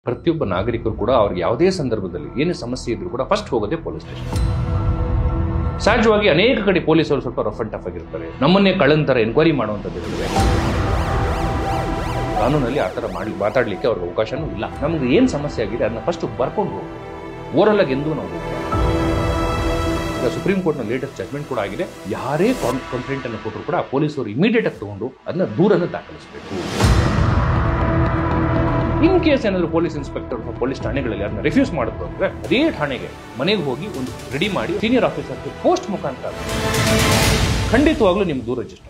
ಪ್ರತಿಯೊಬ್ಬ ನಾಗರಿಕರು ಕೂಡ ಅವ್ರಿಗೆ ಯಾವುದೇ ಸಂದರ್ಭದಲ್ಲಿ ಏನೇ ಸಮಸ್ಯೆ ಇದ್ರೂ ಕೂಡ ಫಸ್ಟ್ ಹೋಗೋದೇ ಪೊಲೀಸ್ ಸ್ಟೇಷನ್ ಸಹಜವಾಗಿ ಅನೇಕ ಕಡೆ ಪೊಲೀಸರು ಸ್ವಲ್ಪ ರಫ್ ಅಂಡ್ ಟಫ್ ಆಗಿರ್ತಾರೆ ನಮ್ಮನ್ನೇ ಕಳ್ಳಂತರ ಎನ್ಕ್ವೈರಿ ಮಾಡುವಂಥದ್ದು ಇರುತ್ತವೆ ಕಾನೂನಲ್ಲಿ ಆ ಥರ ಮಾಡಿ ಮಾತಾಡಲಿಕ್ಕೆ ಅವ್ರಿಗೆ ಅವಕಾಶನೂ ಇಲ್ಲ ನಮ್ಗೆ ಏನು ಸಮಸ್ಯೆ ಆಗಿದೆ ಅದನ್ನ ಫಸ್ಟ್ ಬರ್ಕೊಂಡು ಹೋಗ್ಬೇಕು ಓರಲ್ ಆಗಿ ಎಂದೂ ನಾವು ಹೋಗ್ಬಾರ್ದು. ಈಗ ಸುಪ್ರೀಂ ಕೋರ್ಟ್ನ ಲೇಟೆಸ್ಟ್ ಜಜ್ಮೆಂಟ್ ಕೂಡ ಆಗಿದೆ ಯಾರೇ ಕಂಪ್ಲೇಂಟ್ ಅನ್ನು ಕೊಟ್ಟರು ಕೂಡ ಪೊಲೀಸರು ಇಮಿಡಿಯೇಟ್ ಆಗಿ ತಗೊಂಡು ಅದನ್ನ ದೂರನ್ನು ದಾಖಲಿಸಬೇಕು ಇನ್ ಕೇಸ್ ಏನಾದರೂ ಪೊಲೀಸ್ ಇನ್ಸ್ಪೆಕ್ಟರ್ ಅಥವಾ ಪೊಲೀಸ್ ಠಾಣೆಗಳಲ್ಲಿ ಅದನ್ನ ರಿಫ್ಯೂಸ್ ಮಾಡಿದ್ರು ಅಂದ್ರೆ ಅದೇ ಠಾಣೆಗೆ ಮನೆಗೆ ಹೋಗಿ ಒಂದು ರೆಡಿ ಮಾಡಿ ಸೀನಿಯರ್ ಆಫೀಸರ್ಗೆ ಪೋಸ್ಟ್ ಮುಖಾಂತರ ಖಂಡಿತವಾಗ್ಲೂ ನಿಮ್ಗೆ ದೂರ ರಿಜಿಸ್ಟರ್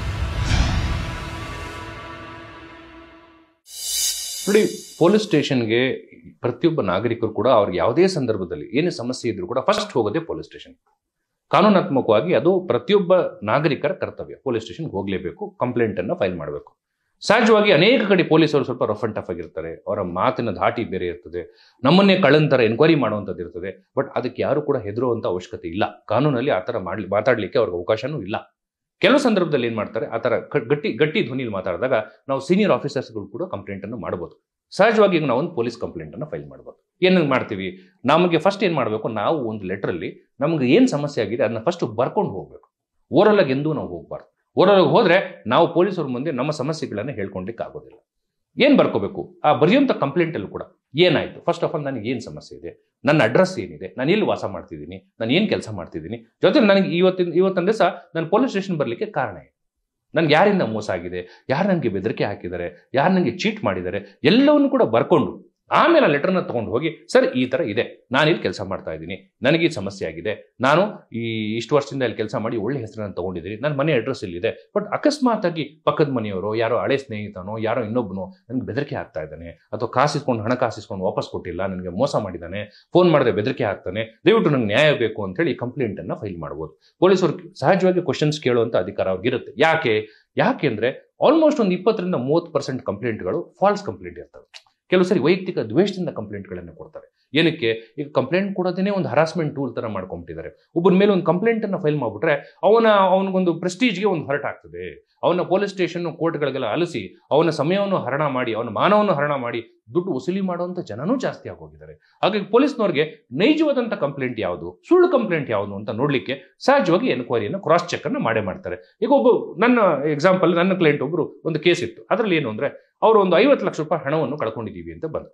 ನೋಡಿ ಪೊಲೀಸ್ ಸ್ಟೇಷನ್ಗೆ ಪ್ರತಿಯೊಬ್ಬ ನಾಗರಿಕರು ಕೂಡ ಅವ್ರಿಗೆ ಯಾವುದೇ ಸಂದರ್ಭದಲ್ಲಿ ಏನೇ ಸಮಸ್ಯೆ ಇದ್ರೂ ಕೂಡ ಫಸ್ಟ್ ಹೋಗೋದೇ ಪೊಲೀಸ್ ಸ್ಟೇಷನ್ ಕಾನೂನಾತ್ಮಕವಾಗಿ ಅದು ಪ್ರತಿಯೊಬ್ಬ ನಾಗರಿಕರ ಕರ್ತವ್ಯ ಪೊಲೀಸ್ ಸ್ಟೇಷನ್ಗೆ ಹೋಗಲೇಬೇಕು ಕಂಪ್ಲೇಂಟ್ ಅನ್ನ ಫೈಲ್ ಮಾಡಬೇಕು ಸಹಜವಾಗಿ ಅನೇಕ ಕಡೆ ಪೊಲೀಸರು ಸ್ವಲ್ಪ ರಫ್ ಅಂಡ್ ಟಫ್ ಆಗಿರ್ತಾರೆ ಅವರ ಮಾತಿನ ಧಾಟಿ ಬೇರೆ ಇರ್ತದೆ ನಮ್ಮನ್ನೇ ಕಳ್ಳಂತರ ಎನ್ಕ್ವೈರಿ ಮಾಡುವಂಥದ್ದು ಇರ್ತದೆ ಬಟ್ ಅದಕ್ಕೆ ಯಾರು ಕೂಡ ಹೆದರುವಂತ ಅವಶ್ಯಕತೆ ಇಲ್ಲ ಕಾನೂನಲ್ಲಿ ಆ ಥರ ಮಾಡ್ಲಿ ಮಾತಾಡಲಿಕ್ಕೆ ಅವ್ರಿಗೆ ಅವಕಾಶನೂ ಇಲ್ಲ ಕೆಲವು ಸಂದರ್ಭದಲ್ಲಿ ಏನು ಮಾಡ್ತಾರೆ ಆ ಥರ ಕ- ಗಟ್ಟಿ ಗಟ್ಟಿ ಧ್ವನಿಯಲ್ಲಿ ಮಾತಾಡಿದಾಗ ನಾವು ಸೀನಿಯರ್ ಆಫೀಸರ್ಸ್ಗಳು ಕೂಡ ಕಂಪ್ಲೇಂಟ್ ಅನ್ನು ಮಾಡಬಹುದು ಸಹಜವಾಗಿ ಈಗ ನಾವು ಒಂದು ಪೊಲೀಸ್ ಕಂಪ್ಲೇಂಟ್ ಅನ್ನು ಫೈಲ್ ಮಾಡ್ಬೋದು ಏನು ಮಾಡ್ತೀವಿ ನಮಗೆ ಫಸ್ಟ್ ಏನು ಮಾಡಬೇಕು ನಾವು ಒಂದು ಲೆಟ್ರಲ್ಲಿ ನಮ್ಗೆ ಏನು ಸಮಸ್ಯೆ ಆಗಿದೆ ಅದನ್ನ ಫಸ್ಟ್ ಬರ್ಕೊಂಡು ಹೋಗ್ಬೇಕು ಓರಲ್ ಆಗಿ ಎಂದೂ ನಾವು ಹೋಗ್ಬಾರ್ದು ಓರಲ್ ಆಗಿ ಹೋದ್ರೆ ನಾವು ಪೊಲೀಸರ ಮುಂದೆ ನಮ್ಮ ಸಮಸ್ಯೆಗಳನ್ನ ಹೇಳ್ಕೊಳ್ಲಿಕ್ಕೆ ಆಗೋದಿಲ್ಲ ಏನು ಬರ್ಕೋಬೇಕು ಆ ಬರೆಯುವಂಥ ಕಂಪ್ಲೇಂಟಲ್ಲೂ ಕೂಡ ಏನಾಯಿತು ಫಸ್ಟ್ ಆಫ್ ಆಲ್ ನನಗೆ ಏನು ಸಮಸ್ಯೆ ಇದೆ ನನ್ನ ಅಡ್ರೆಸ್ ಏನಿದೆ ನಾನು ಎಲ್ಲಿ ವಾಸ ಮಾಡ್ತಿದ್ದೀನಿ ನಾನು ಏನು ಕೆಲಸ ಮಾಡ್ತಿದ್ದೀನಿ ಜೊತೆಲಿ ನನಗೆ ಇವತ್ತಿನ ಇವತ್ತಿನ ದಿವಸ ನಾನು ಪೊಲೀಸ್ ಸ್ಟೇಷನ್ ಬರಲಿಕ್ಕೆ ಕಾರಣ ಇದೆ ನನ್ಗೆ ಯಾರಿಂದ ಮೋಸ ಆಗಿದೆ ಯಾರು ನನಗೆ ಬೆದರಿಕೆ ಹಾಕಿದ್ದಾರೆ ಯಾರು ನನಗೆ ಚೀಟ್ ಮಾಡಿದ್ದಾರೆ ಎಲ್ಲವನ್ನು ಕೂಡ ಬರ್ಕೊಂಡು ಆಮೇಲೆ ಆ ಲೆಟರ್ನ ತಗೊಂಡು ಹೋಗಿ ಸರ್ ಈ ಥರ ಇದೆ ನಾನು ಇಲ್ಲಿ ಕೆಲಸ ಮಾಡ್ತಾ ಇದ್ದೀನಿ ನನಗೆ ಈ ಸಮಸ್ಯೆ ಆಗಿದೆ ನಾನು ಈ ಇಷ್ಟು ವರ್ಷದಿಂದ ಇಲ್ಲಿ ಕೆಲಸ ಮಾಡಿ ಒಳ್ಳೆ ಹೆಸರನ್ನು ತಗೊಂಡಿದ್ದೀನಿ ನನ್ನ ಮನೆ ಅಡ್ರೆಸ್ ಇಲ್ಲಿದೆ ಬಟ್ ಅಕಸ್ಮಾತ್ ಆಗಿ ಪಕ್ಕದ ಮನೆಯವರು ಯಾರೋ ಹಳೆ ಸ್ನೇಹಿತನೋ ಯಾರೋ ಇನ್ನೊಬ್ಬನೋ ನನಗೆ ಬೆದರಿಕೆ ಹಾಕ್ತಾ ಇದ್ದಾನೆ ಅಥವಾ ಕಾಸಿಸ್ಕೊಂಡು ಹಣ ಕಾಸಿಸ್ಕೊಂಡು ವಾಪಸ್ ಕೊಟ್ಟಿಲ್ಲ ನನಗೆ ಮೋಸ ಮಾಡಿದ್ದಾನೆ ಫೋನ್ ಮಾಡದೆ ಬೆದರಿಕೆ ಹಾಕ್ತಾನೆ ದಯವಿಟ್ಟು ನಂಗೆ ನ್ಯಾಯ ಬೇಕು ಅಂತ ಹೇಳಿ ಕಂಪ್ಲೇಂಟ್ ಅನ್ನ ಫೈಲ್ ಮಾಡ್ಬೋದು ಪೊಲೀಸರು ಸಹಜವಾಗಿ ಕ್ವಶನ್ಸ್ ಕೇಳುವಂತ ಅಧಿಕಾರ ಅವ್ರಿಗಿರುತ್ತೆ ಯಾಕೆ ಯಾಕೆಂದ್ರೆ ಆಲ್ಮೋಸ್ಟ್ ಒಂದು ಇಪ್ಪತ್ತರಿಂದ ಮೂವತ್ತು ಪರ್ಸೆಂಟ್ ಕಂಪ್ಲೇಂಟ್ಗಳು ಫಾಲ್ಸ್ ಕಂಪ್ಲೇಂಟ್ ಇರ್ತವೆ ಕೆಲವು ಸರಿ ವೈಯಕ್ತಿಕ ದ್ವೇಷದಿಂದ ಕಂಪ್ಲೇಂಟ್ಗಳನ್ನು ಕೊಡ್ತಾರೆ ಏನಕ್ಕೆ ಈಗ ಕಂಪ್ಲೇಂಟ್ ಕೊಡೋದೇನೆ ಒಂದು ಹರಾಸ್ಮೆಂಟ್ ಟೂಲ್ ತರ ಮಾಡ್ಕೊಂಬಿಟ್ಟಿದ್ದಾರೆ ಒಬ್ಬನ ಮೇಲೆ ಒಂದು ಕಂಪ್ಲೇಂಟ್ ಅನ್ನ ಫೈಲ್ ಮಾಡ್ಬಿಟ್ರೆ ಅವನ ಅವನಿಗೊಂದು ಪ್ರೆಸ್ಟೀಜ್ಗೆ ಒಂದು ಹೊರಟ ಆಗ್ತದೆ ಅವನ ಪೊಲೀಸ್ ಸ್ಟೇಷನ್ ಕೋರ್ಟ್ಗಳಿಗೆಲ್ಲ ಅಲಸಿ ಅವನ ಸಮಯವನ್ನು ಹರಣ ಮಾಡಿ ಅವನ ಮಾನವನ್ನು ಹರಣ ಮಾಡಿ ದುಡ್ಡು ವಸೂಲಿ ಮಾಡುವಂತ ಜನನೂ ಜಾಸ್ತಿ ಆಗೋಗಿದ್ದಾರೆ ಹಾಗಾಗಿ ಪೊಲೀಸ್ನವ್ರಿಗೆ ನೈಜವಾದಂಥ ಕಂಪ್ಲೇಂಟ್ ಯಾವುದು ಸುಳ್ಳು ಕಂಪ್ಲೇಂಟ್ ಯಾವುದು ಅಂತ ನೋಡ್ಲಿಕ್ಕೆ ಸಹಜವಾಗಿ ಎನ್ಕ್ವೈರಿಯನ್ನು ಕ್ರಾಸ್ ಚೆಕ್ ಅನ್ನು ಮಾಡೇ ಮಾಡ್ತಾರೆ ಈಗ ಒಬ್ಬ ನನ್ನ ಎಕ್ಸಾಂಪಲ್ ನನ್ನ ಕ್ಲೈಂಟ್ ಒಬ್ಬರು ಒಂದು ಕೇಸ್ ಇತ್ತು ಅದರಲ್ಲಿ ಏನು ಅಂದ್ರೆ ಅವರು ಒಂದು ಐವತ್ತು ಲಕ್ಷ ರೂಪಾಯಿ ಹಣವನ್ನು ಕಳ್ಕೊಂಡಿದ್ದೀವಿ ಅಂತ ಬಂದು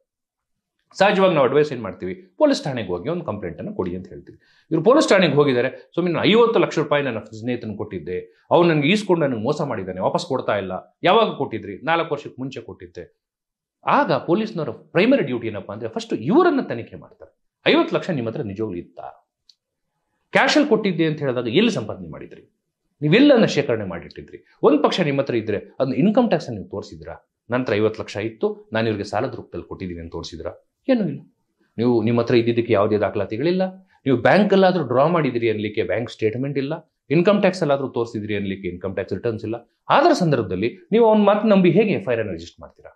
ಸಹಜವಾಗಿ ನಾವು ಅಡ್ವೈಸ್ ಏನು ಮಾಡ್ತೀವಿ ಪೊಲೀಸ್ ಠಾಣೆಗೆ ಹೋಗಿ ಒಂದು ಕಂಪ್ಲೇಂಟ್ ಅನ್ನು ಕೊಡಿ ಅಂತ ಹೇಳ್ತೀವಿ ಇವರು ಪೊಲೀಸ್ ಠಾಣೆಗೆ ಹೋಗಿದ್ದಾರೆ ಸುಮ್ಮನೆ ಐವತ್ತು ಲಕ್ಷ ರೂಪಾಯಿ ನನ್ನ ಸ್ನೇಹಿತನ ಕೊಟ್ಟಿದ್ದೆ ಅವ್ನು ನನಗೆ ಈಸ್ಕೊಂಡು ನನಗೆ ಮೋಸ ಮಾಡಿದ್ದಾನೆ ವಾಪಸ್ ಕೊಡ್ತಾ ಇಲ್ಲ ಯಾವಾಗ ಕೊಟ್ಟಿದ್ರಿ ನಾಲ್ಕು ವರ್ಷಕ್ಕೆ ಮುಂಚೆ ಕೊಟ್ಟಿದ್ದೆ ಆಗ ಪೊಲೀಸ್ನವರ ಪ್ರೈಮರಿ ಡ್ಯೂಟಿ ಏನಪ್ಪಾ ಅಂದ್ರೆ ಫಸ್ಟ್ ಇವರನ್ನ ತನಿಖೆ ಮಾಡ್ತಾರೆ ಐವತ್ತು ಲಕ್ಷ ನಿಮ್ಮ ಹತ್ರ ನಿಜವಾಗ್ಲೂ ಇತ್ತಾ ಕ್ಯಾಶಲ್ಲಿ ಕೊಟ್ಟಿದ್ದೆ ಅಂತ ಹೇಳಿದಾಗ ಎಲ್ಲಿ ಸಂಪಾದನೆ ಮಾಡಿದ್ರಿ ನೀವೆಲ್ಲನ್ನ ಶೇಖರಣೆ ಮಾಡಿಟ್ಟಿದ್ರಿ ಒಂದು ಪಕ್ಷ ನಿಮ್ಮ ಹತ್ರ ಇದ್ರೆ ಅದನ್ನ ಇನ್ಕಮ್ ಟ್ಯಾಕ್ಸ್ ನೀವು ತೋರಿಸಿದ್ರಾ ನಂತರ ಐವತ್ತು ಲಕ್ಷ ಇತ್ತು ನಾನು ಇವ್ರಿಗೆ ಸಾಲದ ರೂಪದಲ್ಲಿ ಕೊಟ್ಟಿದ್ದೀನಿ ಅಂತ ತೋರಿಸಿದ್ರಾ ಏನೂ ಇಲ್ಲ ನೀವು ನಿಮ್ಮ ಹತ್ರ ಇದ್ದಿದ್ದಕ್ಕೆ ಯಾವುದೇ ದಾಖಲಾತಿಗಳಿಲ್ಲ ನೀವು ಬ್ಯಾಂಕಲ್ಲಾದರೂ ಡ್ರಾ ಮಾಡಿದಿರಿ ಅನ್ಲಿಕ್ಕೆ ಬ್ಯಾಂಕ್ ಸ್ಟೇಟ್ಮೆಂಟ್ ಇಲ್ಲ ಇನ್ಕಮ್ ಟ್ಯಾಕ್ಸ್ ಅಲ್ಲಾದರೂ ತೋರಿಸಿದ್ರಿ ಅನ್ಲಿಕ್ಕೆ ಇನ್ಕಮ್ ಟ್ಯಾಕ್ಸ್ ರಿಟರ್ನ್ಸ್ ಇಲ್ಲ ಅದರ ಸಂದರ್ಭದಲ್ಲಿ ನೀವು ಅವ್ನ ಮಾತು ನಂಬಿ ಹೇಗೆ ಎಫ್ ಐ ಆರ್ ರಿಜಿಸ್ಟರ್ ಮಾಡ್ತೀರಾ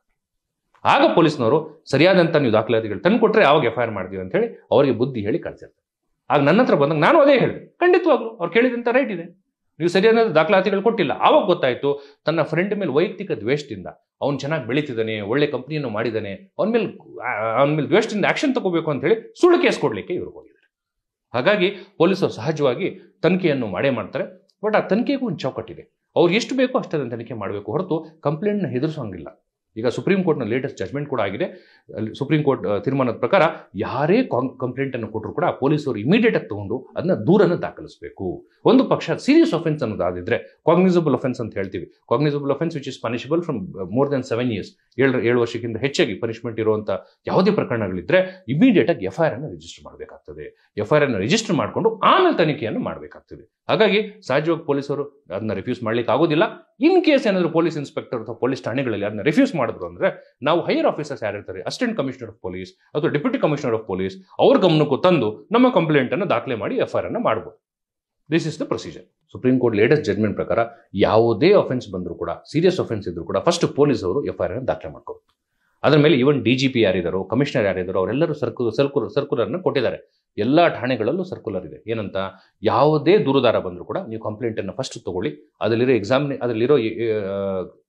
ಆಗ ಪೊಲೀಸ್ನವರು ಸರಿಯಾದಂಥ ನೀವು ದಾಖಲಾತಿಗಳು ತಂದು ಕೊಟ್ಟರೆ ಅವಾಗ ಎಫ್ ಐ ಆರ್ ಮಾಡ್ತೀವಿ ಅಂತ ಹೇಳಿ ಅವರಿಗೆ ಬುದ್ಧಿ ಹೇಳಿ ಕಳಿಸಿರ್ತಾರೆ ಆಗ ನನ್ನ ಹತ್ರ ಬಂದಾಗ ನಾನು ಅದೇ ಹೇಳಿದೆ ಖಂಡಿತವಾಗ್ಲು ಅವ್ರು ಕೇಳಿದಂಥ ರೈಟ್ ಇದೆ ನೀವು ಸರಿಯಾದ ದಾಖಲಾತಿಗಳು ಕೊಟ್ಟಿಲ್ಲ ಆವಾಗ ಗೊತ್ತಾಯ್ತು ತನ್ನ ಫ್ರೆಂಡ್ ಮೇಲೆ ವೈಯಕ್ತಿಕ ದ್ವೇಷದಿಂದ ಅವ್ನು ಚೆನ್ನಾಗಿ ಬೆಳೀತಿದ್ದಾನೆ ಒಳ್ಳೆ ಕಂಪ್ನಿಯನ್ನು ಮಾಡಿದ್ದಾನೆ ಅವನ ಮೇಲೆ ಅವನ ಮೇಲೆ ದ್ವೇಷದಿಂದ ಆಕ್ಷನ್ ತಗೋಬೇಕು ಅಂತ ಹೇಳಿ ಸುಳ್ಳು ಕೇಸ್ ಕೊಡ್ಲಿಕ್ಕೆ ಇವರು ಹೋಗಿದ್ದಾರೆ ಹಾಗಾಗಿ ಪೊಲೀಸರು ಸಹಜವಾಗಿ ತನಿಖೆಯನ್ನು ಮಾಡೇ ಮಾಡ್ತಾರೆ ಬಟ್ ಆ ತನಿಖೆಗೂ ಒಂದು ಚೌಕಟ್ಟಿದೆ ಅವ್ರು ಎಷ್ಟು ಬೇಕೋ ಅಷ್ಟನ್ನು ತನಿಖೆ ಮಾಡಬೇಕು ಹೊರತು ಕಂಪ್ಲೇಂಟ್ನ ಹೆದರಿಸೋಂಗಿಲ್ಲ ಈಗ ಸುಪ್ರೀಂ ಕೋರ್ಟ್ನ ಲೇಟೆಸ್ಟ್ ಜಜ್ಮೆಂಟ್ ಕೂಡ ಆಗಿದೆ ಅಲ್ಲಿ ಸುಪ್ರೀಂ ಕೋರ್ಟ್ ಆ, ತೀರ್ಮಾನದ ಪ್ರಕಾರ ಯಾರೇ ಕಂಪ್ಲೇಂಟ್ ಅನ್ನು ಕೊಟ್ಟರು ಕೂಡ ಪೊಲೀಸರು ಇಮಿಡಿಯೇಟ್ ಆಗಿ ತಗೊಂಡು ಅದನ್ನ ದೂರನ್ನು ದಾಖಲಿಸಬೇಕು ಒಂದು ಪಕ್ಷ ಸೀರಿಯಸ್ ಅಫೆನ್ಸ್ ಅನ್ನೋದಾದಿದ್ರೆ ಕಾಗ್ನಿಸಬಲ್ ಅಫೆನ್ಸ್ ಅಂತ ಹೇಳ್ತೀವಿ cognisable offence which is punishable from more than seven years ಏಳು ಏಳು ವರ್ಷಕ್ಕಿಂತ ಹೆಚ್ಚಾಗಿ ಪನಿಷ್ಮೆಂಟ್ ಇರುವಂತ ಯಾವುದೇ ಪ್ರಕರಣಗಳಿದ್ರೆ ಇಮಿಡಿಯೇಟ್ ಆಗಿ ಎಫ್ ಐ ಆರ್ ಅನ್ನು ರಿಜಿಸ್ಟರ್ ಮಾಡಬೇಕಾಗ್ತದೆ ಎಫ್ ಐ ಆರ್ ಅನ್ನು ರಿಜಿಸ್ಟರ್ ಮಾಡಿಕೊಂಡು ಆಮೇಲೆ ತನಿಖೆಯನ್ನು ಮಾಡಬೇಕಾಗ್ತದೆ ಹಾಗಾಗಿ ಸಹಜವಾಗಿ ಪೊಲೀಸರು ಅದನ್ನ ರಿಫ್ಯೂಸ್ ಮಾಡ್ಲಿಕ್ಕೆ ಆಗೋದಿಲ್ಲ ಇನ್ ಕೇಸ್ ಏನಾದರೂ ಪೊಲೀಸ್ ಇನ್ಸ್ಪೆಕ್ಟರ್ ಅಥವಾ ಪೊಲೀಸ್ ಠಾಣೆಗಳಲ್ಲಿ ಅದನ್ನ ರಿಫ್ಯೂಸ್ ಮಾಡಿದ್ರು ಅಂದ್ರೆ ನಾವು ಹೈಯರ್ ಆಫೀಸರ್ಸ್ ಯಾರಿರ್ತಾರೆ ಅಸಿಸ್ಟೆಂಟ್ ಕಮಿಷನರ್ ಆಫ್ ಪೊಲೀಸ್ ಅಥವಾ ಡೆಪ್ಯೂಟಿ ಕಮಿಷನರ್ ಆಫ್ ಪೊಲೀಸ್ ಅವ್ರ ಗಮನಕ್ಕೂ ತಂದು ನಮ್ಮ ಕಂಪ್ಲೇಂಟ್ ಅನ್ನು ದಾಖಲೆ ಮಾಡಿ ಎಫ್ ಐ ಆರ್ ಅನ್ನು ಮಾಡಬಹುದು this is the procedure supreme court latest judgement ಪ್ರಕಾರ ಯಾವುದೇ ಅಫೆನ್ಸ್ ಬಂದರೂ ಕೂಡ ಸೀರಿಯಸ್ ಅಫೆನ್ಸ್ ಇದ್ರೂ ಕೂಡ ಫಸ್ಟ್ ಪೊಲೀಸ್ ಅವರು ಎಫ್ ಐ ಆರ್ ಅನ್ನು ದಾಖಲೆ ಮಾಡ್ಕೋಬೇಕು ಅದ್ರ ಮೇಲೆ ಇವನ್ ಡಿ ಜಿ ಪಿ ಯಾರಿದ್ದಾರೋ ಕಮಿಷನರ್ ಯಾರಿದ್ದಾರೋ ಅವರೆಲ್ಲರೂ ಸರ್ಕು ಸರ್ಕುಲರ್ ಸರ್ಕುಲರ್ನ ಕೊಟ್ಟಿದ್ದಾರೆ ಎಲ್ಲ ಠಾಣೆಗಳಲ್ಲೂ ಸರ್ಕುಲರ್ ಇದೆ ಏನಂತ ಯಾವುದೇ ದೂರುದಾರ ಬಂದರೂ ಕೂಡ ನೀವು ಕಂಪ್ಲೇಂಟ್ ಅನ್ನು ಫಸ್ಟ್ ತಗೊಳ್ಳಿ ಅದರಲ್ಲಿರೋ ಎಕ್ಸಾಮ್ ಅದರಲ್ಲಿರೋ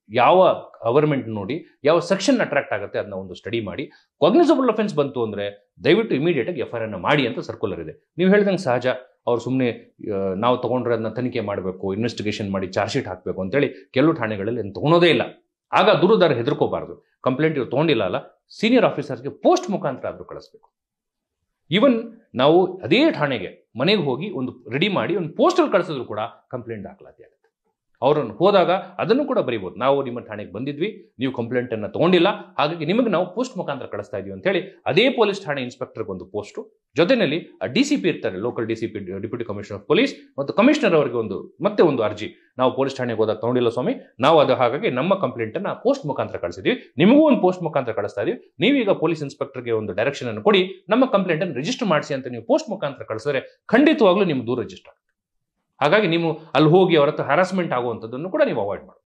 ಯಾವ ಗವರ್ಮೆಂಟ್ ನೋಡಿ ಯಾವ ಸೆಕ್ಷನ್ ಅಟ್ರಾಕ್ಟ್ ಆಗುತ್ತೆ ಅದನ್ನ ಒಂದು ಸ್ಟಡಿ ಮಾಡಿ ಕಾಗ್ನಿಸಬಲ್ ಅಫೆನ್ಸ್ ಬಂತು ಅಂದ್ರೆ ದಯವಿಟ್ಟು ಇಮಿಡಿಯೇಟ್ ಆಗಿ ಎಫ್ ಐ ಆರ್ ಮಾಡಿ ಅಂತ ಸರ್ಕ್ಯುಲರ್ ಇದೆ ನೀವು ಹೇಳ್ದಂಗೆ ಸಹಜ ಅವ್ರು ಸುಮ್ಮನೆ ನಾವು ತಗೊಂಡ್ರೆ ಅದನ್ನ ತನಿಖೆ ಮಾಡಬೇಕು ಇನ್ವೆಸ್ಟಿಗೇಷನ್ ಮಾಡಿ ಚಾರ್ಜ್ ಶೀಟ್ ಹಾಕಬೇಕು ಅಂತೇಳಿ ಕೆಲವು ಠಾಣೆಗಳಲ್ಲಿ ಅದನ್ನ ತಗೊಳೋದೇ ಇಲ್ಲ ಆಗ ದೂರುದಾರ ಹೆದರ್ಕೋಬಾರ್ದು ಕಂಪ್ಲೇಂಟ್ ಇವ್ರು ತೊಗೊಂಡಿಲ್ಲ ಅಲ್ಲ ಸೀನಿಯರ್ ಆಫೀಸರ್ಸ್ಗೆ ಪೋಸ್ಟ್ ಮುಖಾಂತರ ಆದರೂ ಕಳಿಸ್ಬೇಕು ಈವನ್ ನಾವು ಅದೇ ಠಾಣೆಗೆ ಮನೆಗೆ ಹೋಗಿ ಒಂದು ರೆಡಿ ಮಾಡಿ ಒಂದು ಪೋಸ್ಟಲ್ಲಿ ಕಳಿಸಿದ್ರು ಕೂಡ ಕಂಪ್ಲೇಂಟ್ ದಾಖಲಾತಿ ಆಗುತ್ತೆ ಅವರನ್ನು ಹೋದಾಗ ಅದನ್ನು ಕೂಡ ಬರೀಬೋದು ನಾವು ನಿಮ್ಮ ಠಾಣೆಗೆ ಬಂದಿದ್ವಿ ನೀವು ಕಂಪ್ಲೇಂಟ್ ಅನ್ನ ತಗೊಂಡಿಲ್ಲ ಹಾಗಾಗಿ ನಿಮಗೆ ನಾವು ಪೋಸ್ಟ್ ಮುಖಾಂತರ ಕಳಿಸ್ತಾ ಇದೀವಿ ಅಂತ ಹೇಳಿ ಅದೇ ಪೊಲೀಸ್ ಠಾಣೆ ಇನ್ಸ್ಪೆಕ್ಟರ್ಗೆ ಒಂದು ಪೋಸ್ಟು ಜೊತೆಯಲ್ಲಿ ಡಿ ಸಿ ಪಿ ಇರ್ತಾರೆ local D C P deputy commissioner of police ಮತ್ತು ಕಮಿಷನರ್ ಅವರಿಗೆ ಒಂದು ಮತ್ತೆ ಒಂದು ಅರ್ಜಿ ನಾವು ಪೊಲೀಸ್ ಠಾಣೆಗೆ ಹೋದಾಗ ತಗೊಂಡಿಲ್ಲ ಸ್ವಾಮಿ ನಾವು ಅದು ಹಾಗಾಗಿ ನಮ್ಮ ಕಂಪ್ಲೇಂಟ್ ಅನ್ನ ಪೋಸ್ಟ್ ಮುಖಾಂತರ ಕಳಿಸಿದ್ವಿ ನಿಮಗೂ ಒಂದು ಪೋಸ್ಟ್ ಮುಖಾಂತರ ಕಳಿಸ್ತಾ ಇದೀವಿ ನೀವೀಗ ಪೊಲೀಸ್ ಇನ್ಸ್ಪೆಕ್ಟರ್ಗೆ ಒಂದು ಡೈರೆಕ್ಷನ್ ಅನ್ನು ಕೊಡಿ ನಮ್ಮ ಕಂಪ್ಲೇಂಟ್ ಅನ್ನು ರಿಜಿಸ್ಟರ್ ಮಾಡಿಸಿ ಅಂತ ನೀವು ಪೋಸ್ಟ್ ಮುಖಾಂತರ ಕಳಿಸಿದ್ರೆ ಖಂಡಿತವಾಗ್ಲೂ ನಿಮ್ಮ ದೂರ ರಿಜಿಸ್ಟರ್ ಆಗುತ್ತೆ ಹಾಗಾಗಿ ನೀವು ಅಲ್ಲಿ ಹೋಗಿ ಅವ್ರ ಹತ್ರ ಹರಾಸ್ಮೆಂಟ್ ಆಗುವಂಥದ್ದನ್ನು ಕೂಡ ನೀವು ಅವಾಯ್ಡ್ ಮಾಡಿ